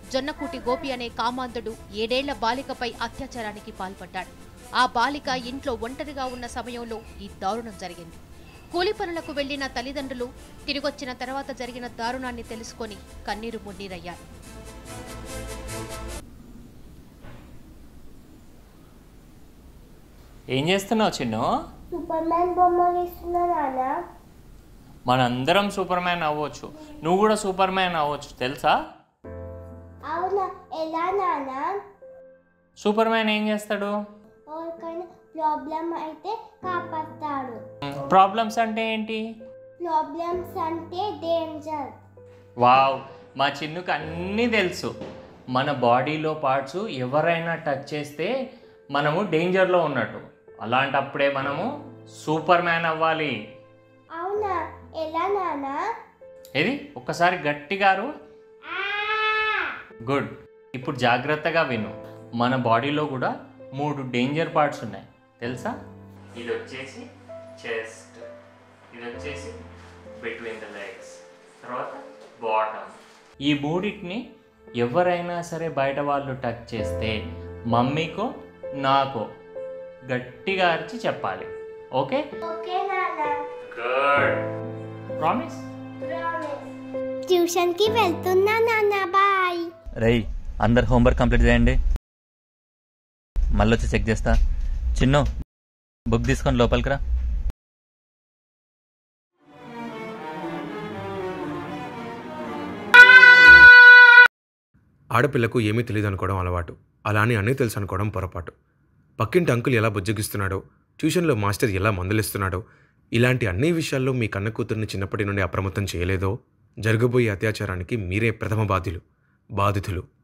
జొన్నకూటి గోపి అనే కామాంధుడు ఏడేళ్ల బాలికపై అత్యాచారానికి పాల్పడ్డాడు ఆ బాలిక ఇంట్లో ఒంటరిగా ఉన్న సమయంలో ఈ దారుణం జరిగింది కూలి పనులకు వెళ్లిన తల్లిదండ్రులు తిరిగొచ్చిన తర్వాత జరిగిన దారుణాన్ని తెలుసుకొని కన్నీరు మున్నీరయ్యారు ఏం చేస్తున్నావు చిన్ను సూపర్ మ్యాన్ బొమ్మ గీస్తున్నా నాన్న మనందరం సూపర్ మ్యాన్ అవ్వచ్చు నువ్వు కూడా సూపర్ మ్యాన్ అవ్వచ్చు తెలుసా అవునా ఎలా నాన్న సూపర్ మ్యాన్ ఏం చేస్తాడు ఎవరికైనా ప్రాబ్లం అయితే కాపాస్తాడు ప్రాబ్లమ్స్ అంటే ఏంటి ప్రాబ్లమ్స్ అంటే డేంజర్ వావ్ మా చిన్నుకు అన్నీ తెలుసు మన బాడీలో పార్ట్స్ ఎవరైనా టచ్ చేస్తే మనము డేంజర్లో ఉన్నట్టు అలాంటప్పుడే మనము సూపర్ మ్యాన్ అవ్వాలి అవునా ఎలా నాన్న ఏది ఒక్కసారి గట్టిగారు గుడ్ ఇప్పుడు జాగ్రత్తగా విను మన బాడీలో కూడా మూడు డేంజర్ పార్ట్స్ ఉన్నాయి తెలుసా ఇది వచ్చేసి చెస్ట్ ఇది వచ్చేసి బిట్వీన్ ద లెగ్స్ తర్వాత బాటమ్ ఈ మూడింటిని ఎవరైనా సరే బయట వాళ్ళు టచ్ చేస్తే మమ్మీకో నాకో గట్టిగా అరిచి చెప్పాలి ఓకే ఓకే నాన్న గుడ్ ప్రామిస్ ట్యూషన్కి వెళ్తున్నా నాన్న బాయ్ రేయ్ అందరు హోంవర్క్ కంప్లీట్ చేయండి మళ్ళీ వచ్చి చెక్ చేస్తా చిన్ను బుక్ తీసుకొని లోపలికి రా ఆడపిల్లకు ఏమీ తెలియదు అనుకోవడం అలవాటు అలా అని అన్నీ తెలుసు అనుకోవడం పొరపాటు పక్కింటి అంకుల్ ఎలా బుజ్జగిస్తున్నాడో ట్యూషన్లో మాస్టర్ ఎలా మందలిస్తున్నాడో ఇలాంటి అన్ని విషయాల్లో మీ కన్న కూతుర్ని చిన్నప్పటి నుండి అప్రమత్తం చేయలేదో జరగబోయే అత్యాచారానికి మీరే ప్రథమ బాధ్యులు బాధితులు